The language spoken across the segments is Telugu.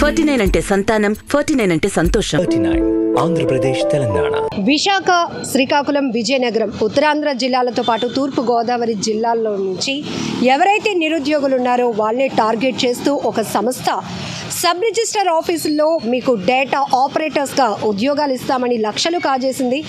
ఫార్టీ నైన్ అంటే సంతానం ఫార్టీ నైన్ అంటే సంతోషం థర్టీ నైన్ ఆంధ్రప్రదేశ్ తెలంగాణ విశాఖ శ్రీకాకుళం విజయనగరం ఉత్తరాంధ్ర జిల్లాలతో పాటు తూర్పు గోదావరి జిల్లాల్లో నుంచి ఎవరైతే నిరుద్యోగులు ఉన్నారో వాళ్ళని టార్గెట్ చేస్తూ ఒక సంస్థ సబ్ రిజిస్టర్ ఆఫీసుల్లో మీకు డేటా ఆపరేటర్స్గా ఉద్యోగాలు ఇస్తామని లక్షలు కాజేసింది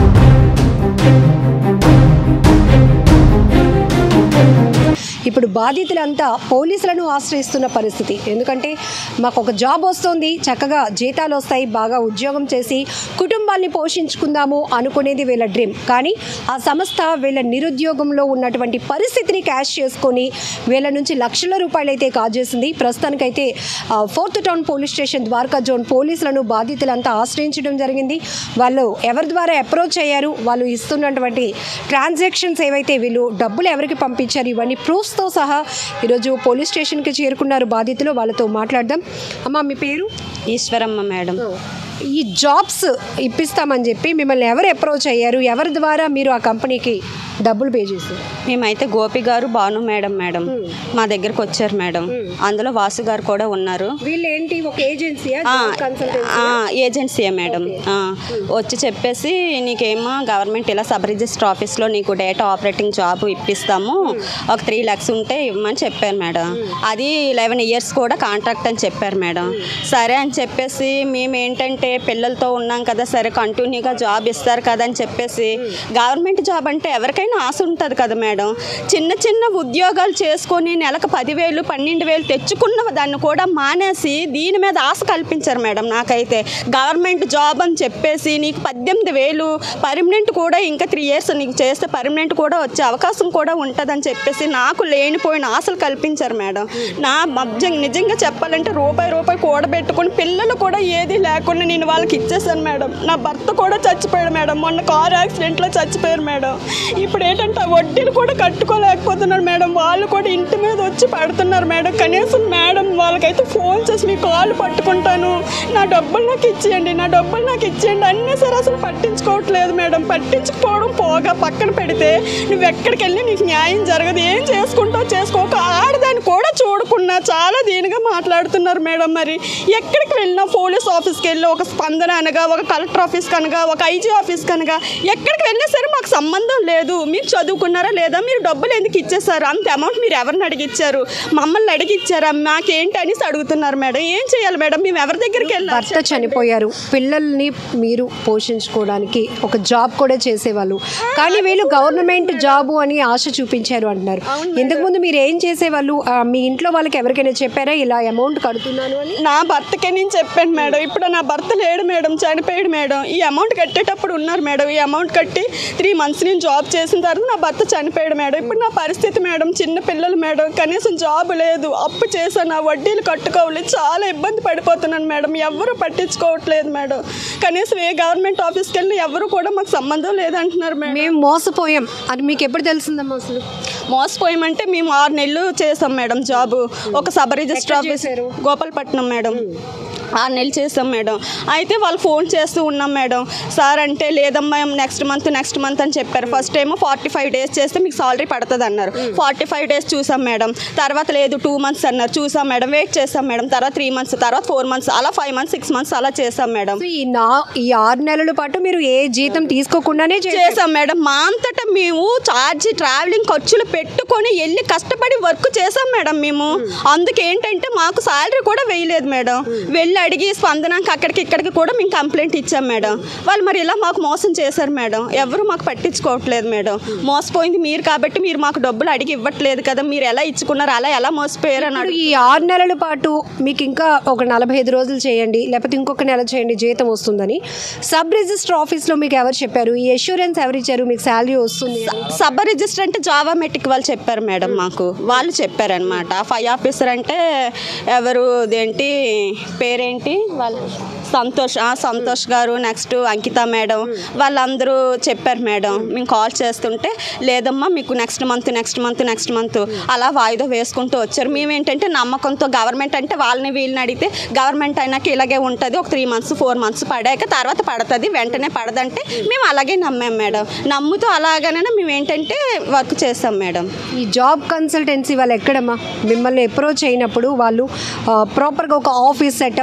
ఇప్పుడు బాధితులంతా పోలీసులను ఆశ్రయిస్తున్న పరిస్థితి ఎందుకంటే మాకు ఒక జాబ్ వస్తుంది చక్కగా జీతాలు వస్తాయి బాగా ఉద్యోగం చేసి కుటుంబాల్ని పోషించుకుందాము అనుకునేది వీళ్ళ డ్రీమ్ కానీ ఆ సంస్థ వీళ్ళ నిరుద్యోగంలో ఉన్నటువంటి పరిస్థితిని క్యాష్ చేసుకొని వీళ్ళ నుంచి లక్షల రూపాయలు అయితే కాజేసింది ప్రస్తుతానికైతే ఆ, fourth town police station Dwaraka zone పోలీసులను బాధితులంతా ఆశ్రయించడం జరిగింది వాళ్ళు ఎవరి ద్వారా అప్రోచ్ అయ్యారు వాళ్ళు ఇస్తున్నటువంటి ట్రాన్సాక్షన్స్ ఏవైతే వీళ్ళు డబ్బులు ఎవరికి పంపించారు ఇవన్నీ ప్రూఫ్స్తో సహా ఈరోజు పోలీస్ స్టేషన్కి చేరుకున్నారు బాధితులు వాళ్ళతో మాట్లాడదాం అమ్మ మీ పేరు ఈశ్వరమ్మ మేడం ఈ జాబ్స్ ఇప్పిస్తామని చెప్పి మిమ్మల్ని ఎవరు అప్రోచ్ అయ్యారు ఎవరి ద్వారా మీరు ఆ కంపెనీకి డబ్బులు పే చేశారు మేమైతే గోపి గారు భాను మేడం మేడం Hmm. మా దగ్గరకు వచ్చారు మేడం అందులో వాసు గారు కూడా ఉన్నారు వీళ్ళు ఏంటి ఒక ఏజెన్సీయా ఆ, కన్సల్టెన్సీ ఆ, ఏజెన్సీయే మేడం ఆ, వచ్చి చెప్పేసి నీకేమో గవర్నమెంట్ ఇలా సబ్ రిజిస్టర్ ఆఫీస్లో నీకు డేటా ఆపరేటింగ్ జాబ్ ఇప్పిస్తాము ఒక త్రీ ల్యాక్స్ ఉంటే ఇవ్వమని చెప్పారు మేడం అది లెవెన్ ఇయర్స్ కూడా కాంట్రాక్ట్ అని చెప్పారు మేడం సరే అని చెప్పేసి మేము ఏంటంటే పిల్లలతో ఉన్నాం కదా సరే కంటిన్యూగా జాబ్ ఇస్తారు కదా అని చెప్పేసి గవర్నమెంట్ జాబ్ అంటే ఎవరికైనా ఆశ ఉంటుంది కదా మేడం చిన్న చిన్న ఉద్యోగాలు చేసుకొని నెలకు పదివేలు పన్నెండు వేలు తెచ్చుకున్న దాన్ని కూడా మానేసి దీని మీద ఆశ కల్పించారు మేడం నాకైతే గవర్నమెంట్ జాబ్ అని చెప్పేసి నీకు పద్దెనిమిది వేలు పర్మనెంట్ కూడా ఇంకా త్రీ ఇయర్స్ నీకు చేస్తే పర్మనెంట్ కూడా వచ్చే అవకాశం కూడా ఉంటుందని చెప్పేసి నాకు లేనిపోయిన ఆశలు కల్పించారు మేడం నా మధ్య నిజంగా చెప్పాలంటే రూపాయి రూపాయి కూడబెట్టుకుని పిల్లలు కూడా ఏది లేకుండా నేను వాళ్ళకి ఇచ్చేసాను మేడం నా భర్త కూడా చచ్చిపోయాడు మేడం మొన్న కారు యాక్సిడెంట్లో చచ్చిపోయారు మేడం ఇప్పుడు ఏంటంటే ఆ వడ్డీలు కూడా కట్టుకోలేకపోతున్నారు మేడం వాళ్ళు కూడా ఇంటి మీద వచ్చి పడుతున్నారు మేడం కనీసం మేడం వాళ్ళకైతే ఫోన్ చేసి మీ కాళ్ళు పట్టుకుంటాను నా డబ్బులు నాకు ఇచ్చేయండి నా డబ్బులు నాకు ఇచ్చేయండి అన్నీ సరే అసలు పట్టించుకోవట్లేదు మేడం పట్టించుకోవడం పోగా పక్కన పెడితే నువ్వు ఎక్కడికి వెళ్ళి నీకు న్యాయం జరగదు ఏం చేసుకుంటావు చేసుకోక ఆడదాన్ని కూడా చూడకుండా చాలా దీనిగా మాట్లాడుతున్నారు మేడం మరి ఎక్కడికి వెళ్ళినా పోలీస్ ఆఫీస్కి వెళ్ళి ఒక స్పందన అనగా ఒక కలెక్టర్ ఆఫీస్కి అనగా ఒక ఐజీ ఆఫీస్కి అనగా ఎక్కడికి వెళ్ళినా సరే మాకు సంబంధం లేదు మీరు చదువుకున్నారా లేదా మీరు డబ్బులు ఎందుకు ఇచ్చేసారు అంత అమౌంట్ మీరు ఎవరిని అడిగిచ్చారు మమ్మల్ని అడిగిచ్చారా మాకేంటి అనేసి అడుగుతున్నారు మేడం ఏం చేయాలి మేడం మేము ఎవరి దగ్గరికి వెళ్ళాలి భర్త చనిపోయారు పిల్లల్ని మీరు పోషించుకోవడానికి ఒక జాబ్ కూడా చేసేవాళ్ళు కానీ వీళ్ళు గవర్నమెంట్ జాబు అని ఆశ చూపించారు అంటున్నారు ఇంతకుముందు మీరు ఏం చేసేవాళ్ళు ఆ, మీ ఇంట్లో వాళ్ళకి ఎవరికైనా చెప్పారా ఇలా అమౌంట్ కడుతున్నాను అని నా భర్తకే నేను చెప్పాను మేడం ఇప్పుడు నా భర్త లేడు మేడం చనిపోయాడు మేడం ఈ అమౌంట్ కట్టేటప్పుడు ఉన్నారు మేడం ఈ అమౌంట్ కట్టి త్రీ మంత్స్ నేను జాబ్ చేసిన తర్వాత నా భర్త చనిపోయాడు మేడం ఇప్పుడు నా పరిస్థితి మేడం చిన్న పిల్లలు మేడం కనీసం జాబ్ లేదు అప్పు చేశాను ఆ వడ్డీలు కట్టుకోవాలి చాలా ఇబ్బంది పడిపోతున్నాను మేడం ఎవరు పట్టించుకోవట్లేదు మేడం కనీసం ఏ గవర్నమెంట్ ఆఫీస్కి వెళ్ళి ఎవరు కూడా మాకు సంబంధం లేదంటున్నారు మేడం మేము మోసపోయాం అని మీకు ఎప్పుడు తెలిసిందమ్మా అసలు మోసపోయామంటే మేము ఆరు నెలలు చేసాం మేడం జాబు ఒక సబ్ రిజిస్టర్ ఎక్కడ ఆఫీస్ చేశారు? గోపాలపట్నం మేడం ఆరు నెలలు చేసాం మేడం అయితే వాళ్ళు ఫోన్ చేస్తూ ఉన్నాం మేడం సార్ అంటే లేదమ్మా నెక్స్ట్ మంత్ నెక్స్ట్ మంత్ అని చెప్పారు ఫస్ట్ ఏమో ఫార్టీ ఫైవ్ డేస్ చేస్తే మీకు సాలరీ పడుతుంది అన్నారు ఫార్టీ ఫైవ్ డేస్ చూసాం మేడం తర్వాత లేదు టూ మంత్స్ అన్నారు చూసాం మేడం వెయిట్ చేసాం మేడం తర్వాత త్రీ మంత్స్ తర్వాత ఫోర్ మంత్స్ అలా ఫైవ్ మంత్స్ సిక్స్ మంత్స్ అలా చేసాం మేడం సో ఈ నా ఈ ఆరు నెలల పాటు మీరు ఏ జీతం తీసుకోకుండానే చేశారు చేసాం మేడం మా అంతటా మేము ఛార్జ్ ట్రావెలింగ్ ఖర్చులు పెట్టుకొని వెళ్ళి కష్టపడి వర్క్ చేసాం మేడం మేము అందుకే ఏంటంటే మాకు శాలరీ కూడా వేయలేదు మేడం వెళ్ళి అడిగి స్పందనకి అక్కడికి ఇక్కడికి కూడా మేము కంప్లైంట్ ఇచ్చాం మేడం వాళ్ళు మరి ఇలా మాకు మోసం చేశారు మేడం ఎవరు మాకు పట్టించుకోవట్లేదు మేడం మోసపోయింది మీరు కాబట్టి మీరు మాకు డబ్బులు అడిగి ఇవ్వట్లేదు కదా మీరు ఎలా ఇచ్చుకున్నారు అలా ఎలా మోసపోయారు అని ఇప్పుడు అడుగు ఈ ఆరు నెలల పాటు మీకు ఇంకా ఒక నలభై ఐదు రోజులు చేయండి లేకపోతే ఇంకొక నెల చేయండి జీతం వస్తుందని సబ్ రిజిస్టర్ ఆఫీస్లో మీకు ఎవరు చెప్పారు ఈ అష్యూరెన్స్ ఎవరు ఇచ్చారు మీకు శాలరీ వస్తుంది అని? సబ్ రిజిస్టర్ అంటే జావా మెట్రిక్ వాళ్ళు చెప్పారు మేడం మాకు వాళ్ళు చెప్పారనమాట ఫైవ్ ఆఫీసర్ అంటే ఎవరు ఇదేంటి పేరేంటి వాళ్ళు సంతోష్ ఆ, సంతోష్ గారు నెక్స్ట్ అంకిత మేడం వాళ్ళందరూ చెప్పారు మేడం మేము కాల్ చేస్తుంటే లేదమ్మా మీకు next month next month next month అలా వాయిదా వేసుకుంటూ వచ్చారు మేము ఏంటంటే నమ్మకంతో గవర్నమెంట్ అంటే వాళ్ళని వీళ్ళని అడిగితే గవర్నమెంట్ అయినాక ఇలాగే ఉంటుంది ఒక త్రీ మంత్స్ ఫోర్ మంత్స్ పడాక తర్వాత పడుతుంది వెంటనే పడదంటే మేము అలాగే నమ్మాం మేడం నమ్ముతూ అలాగనే మేము ఏంటంటే వర్క్ చేస్తాం మేడం ఈ జాబ్ కన్సల్టెన్సీ వాళ్ళు ఎక్కడమ్మా మిమ్మల్ని అప్రోచ్ అయినప్పుడు వాళ్ళు ప్రాపర్గా ఒక ఆఫీస్ సెటప్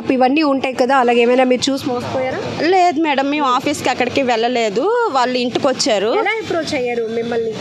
చెకప్ ఇవన్నీ ఉంటాయి కదా అలాగే ఏమైనా మీరు చూసి మోసపోయారా లేదు మేడం మేము ఆఫీస్కి అక్కడికి వెళ్ళలేదు వాళ్ళు ఇంటికి వచ్చారు ఎలా అప్రోచ్ అయ్యారు మిమ్మల్ని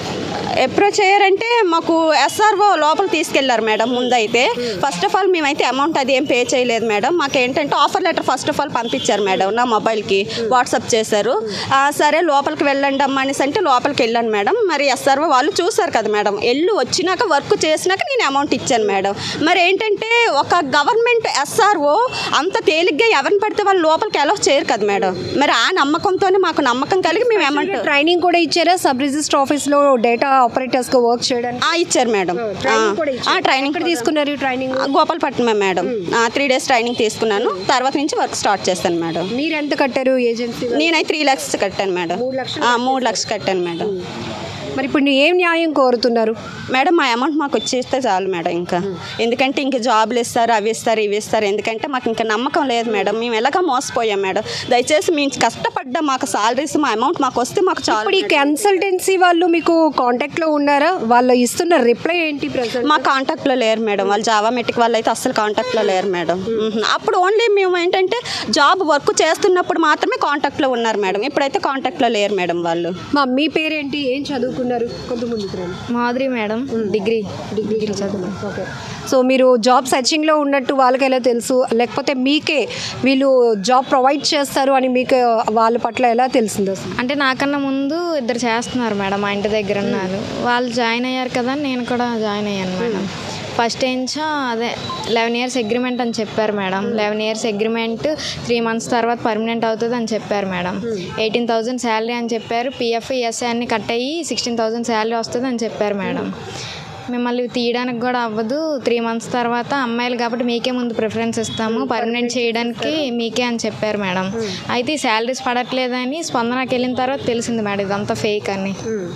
అప్రోచ్ అయ్యారంటే మాకు ఎస్ఆర్ఓ లోపల తీసుకెళ్లారు మేడం ముందైతే ఫస్ట్ ఆఫ్ ఆల్ మేమైతే అమౌంట్ అది ఏం పే చేయలేదు మేడం మాకు ఏంటంటే offer letter first of all పంపించారు మేడం నా మొబైల్కి వాట్సాప్ చేశారు ఆ, సరే లోపలికి వెళ్ళండి అమ్మా అనేసి అంటే లోపలికి వెళ్ళాను మేడం మరి ఎస్ఆర్ఓ వాళ్ళు చూసారు కదా మేడం ఎల్లు వచ్చినాక వర్క్ చేసినాక నేను అమౌంట్ ఇచ్చాను మేడం మరి ఏంటంటే ఒక గవర్నమెంట్ ఎస్ఆర్ఓ అంత తేలిగ్గా ఎవరిని పడితే వాళ్ళు లోపలికి అలౌ చేయరు కదా మేడం మరి ఆ నమ్మకంతోనే మాకు నమ్మకం కలిగి మేము అమౌంట్ ట్రైనింగ్ కూడా ఇచ్చారా సబ్ రిజిస్టర్ ఆఫీస్లో డేటా ఆపరేటర్స్ గా వర్క్ చేయడానికి ఆ, ఇచ్చారు మేడం ట్రైనింగ్ కూడా ఇచ్చారా? ఆ, ట్రైనింగ్ ఎక్కడ తీసుకున్నారు ఈ ట్రైనింగ్ ఆ, Gopalapatnam madam three days training తీసుకున్నాను తర్వాత నుంచి వర్క్ స్టార్ట్ చేస్తాను మేడం మీరు ఎంత కట్టారు ఏజెన్సీ నేనైతే త్రీ ల్యాక్స్ కట్టాను మేడం మూడు లక్షలు ఆ, మూడు లక్షలు కట్టాను మేడం మరి ఇప్పుడు మీరు ఏం న్యాయం కోరుతున్నారు మేడం మా అమౌంట్ మాకు వచ్చేస్తే చాలు మేడం ఇంకా ఎందుకంటే ఇంక జాబ్లు ఇస్తారు అవి ఇస్తారు ఇవి ఇస్తారు ఎందుకంటే మాకు ఇంకా నమ్మకం లేదు మేడం మేము ఎలాగ మోసపోయాం మేడం దయచేసి మేము కష్టపడ్డా మాకు సాలరీస్ మా అమౌంట్ మాకు వస్తే మాకు చాలు ఇప్పుడు ఈ కన్సల్టెన్సీ వాళ్ళు మీకు కాంటాక్ట్ లో ఉన్నారా వాళ్ళు ఇస్తున్న రిప్లై ఏంటి ప్రజెంట్ మా కాంటాక్ట్లో లేరు మేడం వాళ్ళు జావా మెట్రిక్ వాళ్ళు అయితే అస్సలు కాంటాక్ట్లో లేరు మేడం మ్మ్. అప్పుడు ఓన్లీ మేము ఏంటంటే జాబ్ వర్క్ చేస్తున్నప్పుడు మాత్రమే కాంటాక్ట్లో ఉన్నారు మేడం ఇప్పుడైతే కాంటాక్ట్లో లేరు మేడం వాళ్ళు మా మీ పేరేంటి ఏం చదువుకున్నారు కొంత ముందుకు రండి మాధురి మేడం డిగ్రీ డిగ్రీ చదువు ఓకే సో మీరు జాబ్ సర్చింగ్ లో ఉన్నట్టు వాళ్ళకి ఎలా తెలుసు లేకపోతే మీకే వీళ్ళు జాబ్ ప్రొవైడ్ చేస్తారు అని మీకు వాళ్ళ పట్ల ఎలా తెలిసింది అసలు అంటే నాకన్నా ముందు ఇద్దరు చేస్తున్నారు మేడం మా ఇంటి దగ్గర ఉన్నారు వాళ్ళు జాయిన్ అయ్యారు కదా అని నేను కూడా జాయిన్ అయ్యాను మేడం ఫస్ట్ ఏంచో అదే లెవెన్ ఇయర్స్ అగ్రిమెంట్ అని చెప్పారు madam eleven years agreement three months తర్వాత పర్మనెంట్ అవుతుంది అని చెప్పారు మేడం ఎయిటీన్ థౌజండ్ శాలరీ అని చెప్పారు పిఎఫ్ ఈఎస్ఐ అన్ని కట్ అయ్యి సిక్స్టీన్ థౌజండ్ శాలరీ వస్తుంది అని చెప్పారు మేడం మిమ్మల్ని తీయడానికి కూడా అవ్వదు త్రీ మంత్స్ తర్వాత అమ్మాయిలు కాబట్టి మీకే ముందు ప్రిఫరెన్స్ ఇస్తాము పర్మనెంట్ చేయడానికి మీకే అని చెప్పారు మేడం అయితే ఈ శాలరీస్ పడట్లేదని స్పందనకి వెళ్ళిన తర్వాత తెలిసింది మేడం ఇదంతా ఫేక్ అని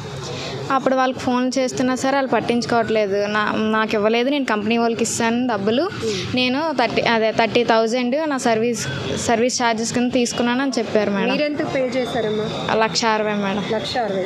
అప్పుడు వాళ్ళకి ఫోన్ చేస్తున్నా సరే వాళ్ళు పట్టించుకోవట్లేదు నా నాకు ఇవ్వలేదు నేను కంపెనీ వాళ్ళకి ఇస్తాను డబ్బులు నేను థర్టీ అదే థర్టీ థౌజండ్ నా సర్వీస్ సర్వీస్ ఛార్జెస్ కింద తీసుకున్నాను అని చెప్పారు మేడం మీరెంత పే చేశారమ్మా లక్ష అరవై మేడం లక్ష అరవై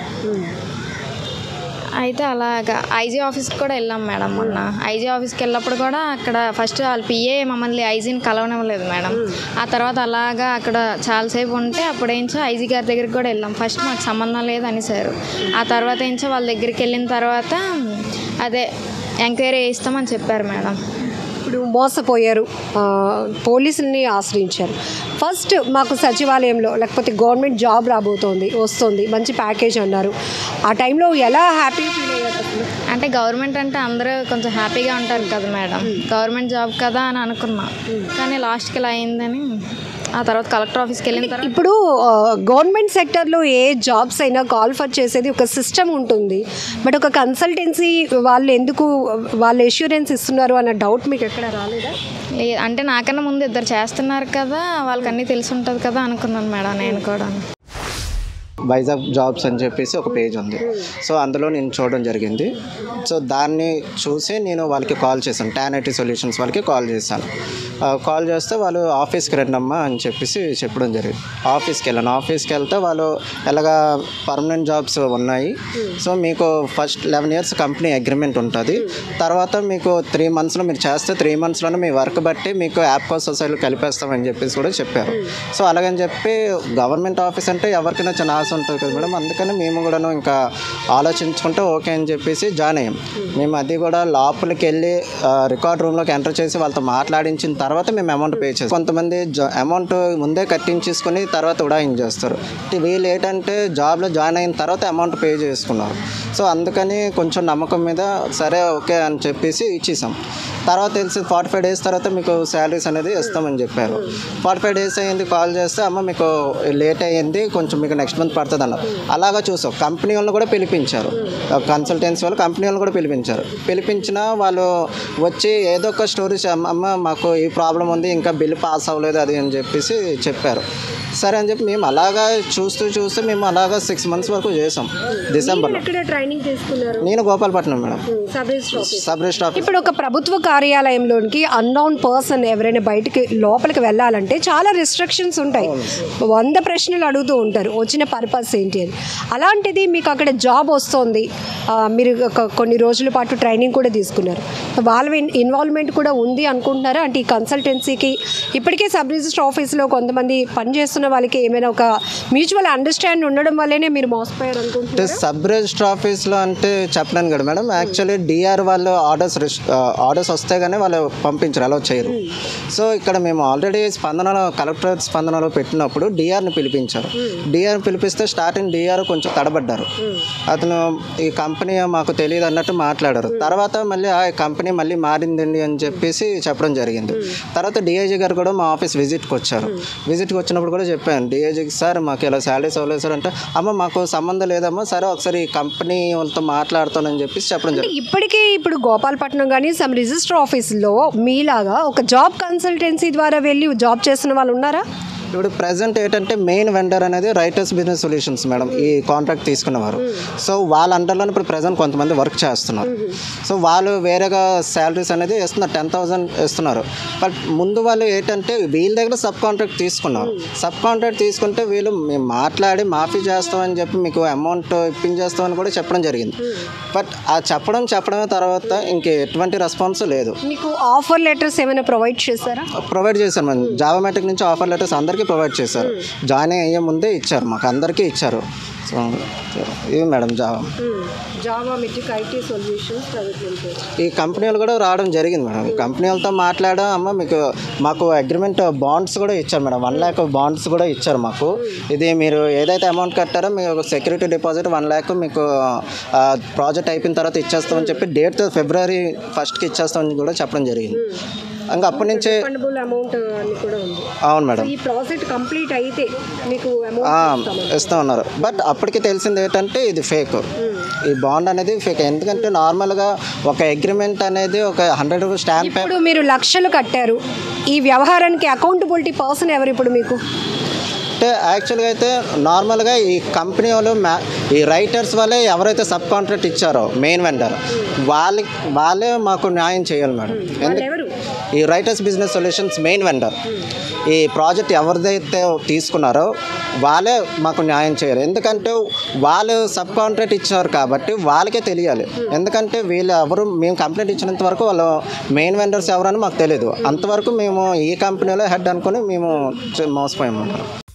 అయితే అలాగా ఐజీ ఆఫీస్కి కూడా వెళ్ళాం మేడం మొన్న ఐజీ ఆఫీస్కి వెళ్ళినప్పుడు కూడా అక్కడ ఫస్ట్ వాళ్ళ పిఏ మమ్మల్ని ఐజీని కలవనివ్వలేదు మేడం ఆ తర్వాత అలాగా అక్కడ చాలాసేపు ఉంటే అప్పుడు ఏంచో ఐజీ గారి దగ్గరికి కూడా వెళ్ళాం ఫస్ట్ మాకు సంబంధం లేదు అనేసారు ఆ తర్వాత ఏంచో వాళ్ళ దగ్గరికి వెళ్ళిన తర్వాత అదే ఎంక్వైరీ చేయిస్తామని చెప్పారు మేడం ఇప్పుడు మోసపోయారు ఆ, పోలీసుల్ని ఆశ్రయించారు ఫస్ట్ మాకు సచివాలయంలో లేకపోతే గవర్నమెంట్ జాబ్ రాబోతోంది వస్తుంది మంచి ప్యాకేజ్ అన్నారు ఆ టైంలో ఎలా హ్యాపీ ఫీల్ అయ్యారు అసలు అంటే గవర్నమెంట్ అంటే అందరూ కొంచెం హ్యాపీగా ఉంటారు కదా మేడం గవర్నమెంట్ జాబ్ కదా అని అనుకున్నా కానీ లాస్ట్కి ఇలా అయిందని ఆ తర్వాత కలెక్టర్ ఆఫీస్కి వెళ్ళిన తర్వాత ఇప్పుడు ఆ, గవర్నమెంట్ సెక్టర్లో ఏ జాబ్స్ అయినా కాల్ఫర్ చేసేది ఒక సిస్టమ్ ఉంటుంది బట్ ఒక కన్సల్టెన్సీ వాళ్ళు ఎందుకు వాళ్ళు ఎష్యూరెన్స్ ఇస్తున్నారు అన్న డౌట్ మీకు ఎక్కడ రాలేదా లే- అంటే నాకన్నా ముందు ఇద్దరు చేస్తున్నారు కదా వాళ్ళకి అన్నీ తెలిసి ఉంటుంది కదా అనుకున్నాను మేడం నేను కూడా వైజాగ్ జాబ్స్ అని చెప్పేసి ఒక పేజ్ ఉంది సో అందులో నేను చూడడం జరిగింది సో దాన్ని చూసి నేను వాళ్ళకి కాల్ చేశాను టాన్ ఐటీ సొల్యూషన్స్ వాళ్ళకి కాల్ చేశాను ఆ, కాల్ చేస్తే వాళ్ళు ఆఫీస్కి రండమ్మా అని చెప్పేసి చెప్పడం జరిగింది ఆఫీస్కి వెళ్ళాను ఆఫీస్కి వెళ్తే వాళ్ళు ఎలాగా పర్మనెంట్ జాబ్స్ ఉన్నాయి సో మీకు first eleven years company agreement ఉంటుంది తర్వాత మీకు త్రీ మంత్స్లో మీరు చేస్తే త్రీ మంత్స్లోనే మీ వర్క్ బట్టి మీకు యాప్కో సొసైటీలో కలిపేస్తామని చెప్పేసి కూడా చెప్పారు సో అలాగని చెప్పి గవర్నమెంట్ ఆఫీస్ అంటే ఎవరికైనా చిన్న ఆశ ఉంటుంది కదా మేడం అందుకని మేము కూడాను ఇంకా ఆలోచించుకుంటే ఓకే అని చెప్పేసి జాయిన్ అయ్యాం మేము అది కూడా లోపలికి వెళ్ళి రికార్డ్ రూమ్లోకి ఎంటర్ చేసి వాళ్ళతో మాట్లాడించిన తర్వాత మేము అమౌంట్ పే చేస్తాం కొంతమంది అమౌంట్ ముందే కట్టించేసుకుని తర్వాత ఉడాయించేస్తారు అంటే వీళ్ళు ఏంటంటే జాబ్లో జాయిన్ అయిన తర్వాత అమౌంట్ పే చేసుకున్నారు సో అందుకని కొంచెం నమ్మకం మీద సరే ఓకే అని చెప్పేసి ఇచ్చేసాం తర్వాత తెలిసి ఫార్టీ ఫైవ్ డేస్ తర్వాత మీకు శాలరీస్ అనేది ఇస్తామని చెప్పారు ఫార్టీ ఫైవ్ డేస్ అయ్యింది కాల్ చేస్తే అమ్మ మీకు లేట్ అయ్యింది కొంచెం మీకు నెక్స్ట్ మంత్ పడుతుంది అన్నారు అలాగా చూసాం కంపెనీ వాళ్ళని కూడా పిలిపించారు కన్సల్టెన్సీ వాళ్ళు కంపెనీ వాళ్ళని కూడా పిలిపించారు పిలిపించిన వాళ్ళు వచ్చి ఏదో ఒక స్టోరీ అమ్మ మాకు ఈ ప్రాబ్లం ఉంది ఇంకా బిల్ పాస్ అవ్వలేదు అది అని చెప్పేసి చెప్పారు సరే అని చెప్పి మేము అలాగా చూస్తూ చూస్తూ మేము అలాగా సిక్స్ మంత్స్ వరకు చేసాం డిసెంబర్లో ఎక్కడ ట్రైనింగ్ తీసుకున్నారు నేను Gopalapatnam madam sub registrar office sub registrar office ఇప్పుడు ఒక ప్రభుత్వ కార్యాలయంలోనికి అన్నౌన్ పర్సన్ ఎవరైనా బయటికి లోపలికి వెళ్ళాలంటే చాలా రిస్ట్రిక్షన్స్ ఉంటాయి వంద ప్రశ్నలు అడుగుతూ ఉంటారు వచ్చిన పర్మిషన్ పర్పస్ ఏంటి అని అలాంటిది మీకు అక్కడ జాబ్ వస్తుంది ఆ, మీరు ఒక కొన్ని రోజుల పాటు ట్రైనింగ్ కూడా తీసుకున్నారు వాళ్ళ ఇన్- ఇన్వాల్వ్మెంట్ కూడా ఉంది అనుకుంటున్నారా అంటే ఈ కన్సల్టెన్సీకి ఇప్పటికే సబ్ రిజిస్టర్ ఆఫీస్లో కొంతమంది పనిచేస్తున్న వాళ్ళకి ఏమైనా ఒక మ్యూచువల్ అండర్స్టాండ్ ఉండడం వల్లనే మీరు మోసపోయారు అంటే అనుకుంటున్నారు సబ్ రిజిస్టర్ ఆఫీస్లో అంటే చెప్పలేను కదా మేడం యాక్చువల్లీ డిఆర్ వాళ్ళు ఆర్డర్స్ ఆర్డర్స్ వస్తే కానీ వాళ్ళు పంపించరు అలా చేయరు సో ఇక్కడ మేము ఆల్రెడీ స్పందనలో కలెక్టర్ స్పందనలో పెట్టినప్పుడు డిఆర్ని పిలిపించారు డిఆర్ పిలిపిస్తే స్టార్టింగ్ డిఆర్ కొంచెం తడబడ్డారు అతను ఈ కంపెనీ మాకు తెలియదు అన్నట్టు మాట్లాడారు తర్వాత మళ్ళీ ఆ కంపెనీ మళ్ళీ మారిందండి అని చెప్పేసి చెప్పడం జరిగింది తర్వాత డిఐజీ గారు కూడా మా ఆఫీస్ విజిట్కి వచ్చారు విజిట్కి వచ్చినప్పుడు కూడా చెప్పాను డిఐజీకి సార్ మాకు ఇలా శాలరీస్ అవ్వలేదు సార్ అంటే అమ్మ మాకు సంబంధం లేదమ్మా సరే ఒకసారి ఈ కంపెనీ వాళ్ళతో మాట్లాడతానని చెప్పేసి చెప్పడం జరిగింది ఇప్పటికే ఇప్పుడు గోపాలపట్నం కానీ సమ్ రిజిస్టర్ ఆఫీస్లో మీలాగా ఒక జాబ్ కన్సల్టెన్సీ ద్వారా వెళ్ళి జాబ్ చేస్తున్న వాళ్ళు ఉన్నారా ఇప్పుడు ప్రజెంట్ ఏంటంటే మెయిన్ వెండర్ అనేది రైటర్స్ బిజినెస్ సొల్యూషన్స్ మేడం ఈ కాంట్రాక్ట్ తీసుకున్నవారు సో వాళ్ళ అండర్లో ఇప్పుడు ప్రజెంట్ కొంతమంది వర్క్ చేస్తున్నారు సో వాళ్ళు వేరేగా శాలరీస్ అనేది ఇస్తున్నారు టెన్ థౌసండ్ ఇస్తున్నారు బట్ ముందు వాళ్ళు ఏంటంటే వీళ్ళ దగ్గర సబ్ కాంట్రాక్ట్ తీసుకున్నారు సబ్ కాంట్రాక్ట్ తీసుకుంటే వీళ్ళు మేము మాట్లాడి మాఫీ చేస్తామని చెప్పి మీకు అమౌంట్ ఇప్పించేస్తామని కూడా చెప్పడం జరిగింది బట్ ఆ చెప్పడం చెప్పడమే తర్వాత ఇంక ఎటువంటి రెస్పాన్స్ లేదు మీకు ఆఫర్ లెటర్స్ ఏమైనా ప్రొవైడ్ చేశారా ప్రొవైడ్ చేశారు మనం జావా మెట్రిక్ నుంచి ఆఫర్ లెటర్స్ అందరికీ ప్రొవైడ్ చేశారు జాయిన్ అయ్యే ముందే ఇచ్చారు మాకు అందరికీ ఇచ్చారు సో ఇవి madam Java Java Metric IT solutions private limited ఈ కంపెనీలు కూడా రావడం జరిగింది మేడం ఈ కంపెనీలతో మాట్లాడాం అమ్మ మీకు మాకు అగ్రిమెంట్ బాండ్స్ కూడా ఇచ్చారు మేడం వన్ ల్యాక్ బాండ్స్ కూడా ఇచ్చారు మాకు ఇది మీరు ఏదైతే అమౌంట్ కట్టారో మీకు సెక్యూరిటీ డిపాజిట్ వన్ ల్యాక్ మీకు ప్రాజెక్ట్ అయిపోయిన తర్వాత ఇచ్చేస్తామని చెప్పి డేట్ ఫిబ్రవరి ఫస్ట్కి ఇచ్చేస్తామని కూడా చెప్పడం జరిగింది ఇంకా అప్పటి నుంచే రిఫండబుల్ అమౌంట్ అని కూడా ఉంది అవును మేడం ఈ ప్రాజెక్ట్ కంప్లీట్ అయితే మీకు ఆ, అమౌంట్ ఇస్తా ఉన్నారు బట్ అప్పటికి తెలిసింది ఏంటంటే ఇది ఫేక్ ఈ బాండ్ అనేది ఫేక్ ఎందుకంటే నార్మల్గా ఒక అగ్రిమెంట్ అనేది ఒక హండ్రెడ్ స్టాంప్ ఇప్పుడు మీరు లక్షలు కట్టారు ఈ వ్యవహారానికి అకౌంటబిలిటీ పర్సన్ ఎవరు ఇప్పుడు మీకు అంటే యాక్చువల్గా అయితే నార్మల్గా ఈ కంపెనీ వాళ్ళు మ్యా ఈ రైటర్స్ వాళ్ళే ఎవరైతే సబ్ కాంట్రాక్ట్ ఇచ్చారో మెయిన్ వెండర్ వాళ్ళ వాళ్ళే మాకు న్యాయం చేయాలి మేడం ఎందుకు ఎవరు ఈ Writers business solutions main vendor ఈ ప్రాజెక్ట్ ఎవరిదైతే తీసుకున్నారో వాళ్ళే మాకు న్యాయం చేయాలి ఎందుకంటే వాళ్ళు సబ్ కాంట్రాక్ట్ ఇచ్చారు కాబట్టి వాళ్ళకే తెలియాలి ఎందుకంటే వీళ్ళు ఎవరు మేము కంప్లైంట్ ఇచ్చినంత వరకు వాళ్ళు మెయిన్ వెండర్స్ ఎవరని మాకు తెలియదు అంతవరకు మేము ఈ కంపెనీలో హెడ్ అనుకుని మేము మోసపోయాము